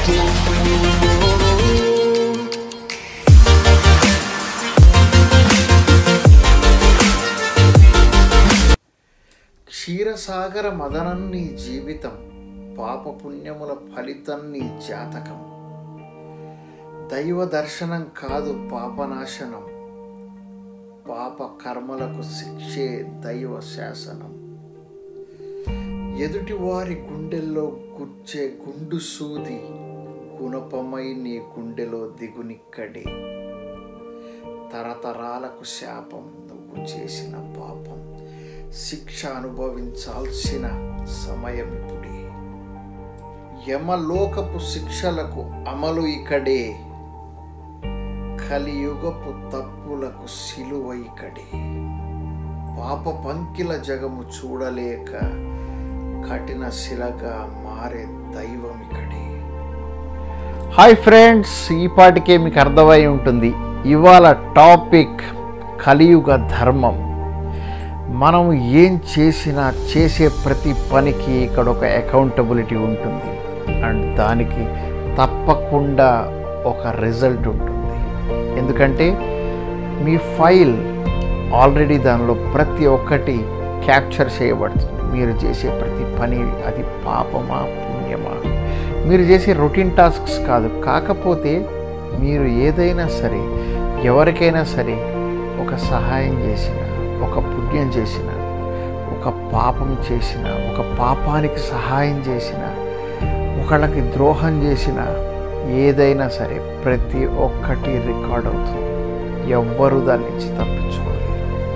క్షీరసాగర మదనం నీ జీవితం పాపపుణ్యముల ఫలితం నీ జాతకం దైవ దర్శనం కాదు పాపనాశనం పాప కర్మలకు శిక్షే దైవ శాసనం ఎదుటివారి గుండెల్లో గుచ్చే గుండు సూది గుణపమై నీ గుండెలో దిగునిక్కడే తరతరాలకు శాపం నువ్వు చేసిన పాపం శిక్ష అనుభవించాల్సిన సమయం ఇప్పుడే యమలోకపు శిక్షలకు అమలు ఇక్కడే కలియుగపు తప్పులకు సిలువ ఇక్కడే పాప పంకిల జగము చూడలేక కఠిన శిలగా మారే దైవం ఇక్కడే హాయ్ ఫ్రెండ్స్ ఈ పాటికే మీకు అర్థమై ఉంటుంది ఇవాళ టాపిక్ కలియుగ ధర్మం మనం ఏం చేసినా చేసే ప్రతి పనికి ఇక్కడ ఒక అకౌంటబిలిటీ ఉంటుంది అండ్ దానికి తప్పకుండా ఒక రిజల్ట్ ఉంటుంది ఎందుకంటే మీ ఫైల్ ఆల్రెడీ దానిలో ప్రతి ఒక్కటి క్యాప్చర్ చేయబడుతుంది మీరు చేసే ప్రతి పని అది పాపమా పుణ్యమా మీరు చేసే రొటీన్ టాస్క్స్ కాదు కాకపోతే మీరు ఏదైనా సరే ఎవరికైనా సరే ఒక సహాయం చేసిన ఒక పుణ్యం చేసిన ఒక పాపం చేసిన ఒక పాపానికి సహాయం చేసిన ఒకళ్ళకి ద్రోహం చేసిన ఏదైనా సరే ప్రతి ఒక్కటి రికార్డ్ అవుతుంది ఎవ్వరు దాని నుంచి తప్పించుకోలేరు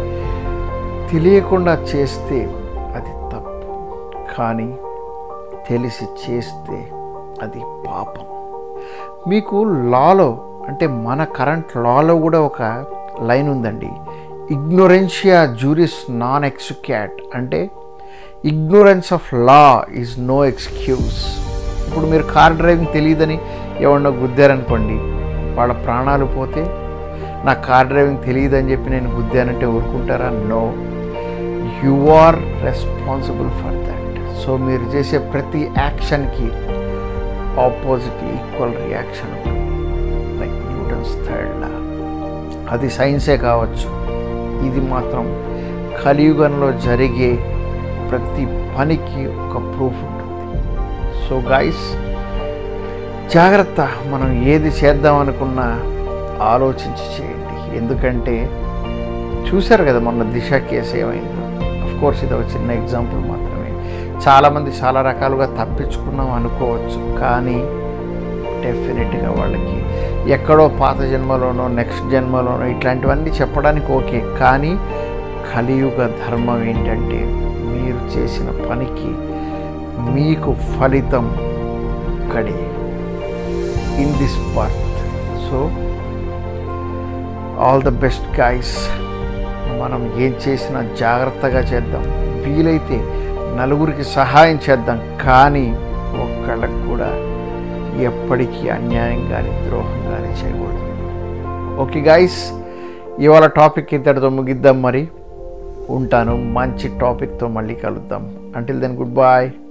తెలియకుండా చేస్తే అది తప్పు కానీ తెలిసి చేస్తే అది పాపం మీకు లాలో అంటే మన కరెంట్ లాలో కూడా ఒక లైన్ ఉందండి ఇగ్నోరెన్షియా జూరిస్ నాన్ ఎక్స్క్యాట్ అంటే ignorance of law is no excuse ఇప్పుడు మీరు కార్ డ్రైవింగ్ తెలియదని ఎవరినో గుద్దారనుకోండి వాళ్ళ ప్రాణాలు పోతే నా కార్ డ్రైవింగ్ తెలియదని చెప్పి నేను గుద్దానంటే ఊరుకుంటారా no you are responsible for that so మీరు చేసే ప్రతి యాక్షన్కి ఆపోజిట్ ఈక్వల్ రియాక్షన్ ఉంటుంది లైక్ న్యూటన్స్ థర్డ్ లా అది సైన్సే కావచ్చు ఇది మాత్రం కలియుగంలో జరిగే ప్రతి పనికి ఒక ప్రూఫ్ ఉంటుంది సో గాయస్ జాగ్రత్త మనం ఏది చేద్దాం అనుకున్నా ఆలోచించి చేయండి ఎందుకంటే చూశారు కదా మొన్న దిశ కేసు ఏమైందో అఫ్ కోర్స్ ఇది ఒక చిన్న ఎగ్జాంపుల్ మాత్రమే చాలామంది చాలా రకాలుగా తప్పించుకున్నాం అనుకోవచ్చు కానీ డెఫినెట్గా వాళ్ళకి ఎక్కడో పాత జన్మలోనో నెక్స్ట్ జన్మలోనో ఇట్లాంటివన్నీ చెప్పడానికి ఓకే కానీ కలియుగ ధర్మం ఏంటంటే మీరు చేసిన పనికి మీకు ఫలితం ఇక్కడే in this birth so all the best guys మనం ఏం చేసినా జాగ్రత్తగా చేద్దాం వీలైతే నలుగురికి సహాయం చేద్దాం కానీ ఒక్కళ్ళకు కూడా ఎప్పటికీ అన్యాయం కానీ ద్రోహం కానీ చేయకూడదు ఓకే గాయస్ ఇవాళ టాపిక్ ఇంతటితో ముగిద్దాం మరి ఉంటాను మంచి టాపిక్తో మళ్ళీ కలుద్దాం అంటిల్ దెన్ గుడ్ బాయ్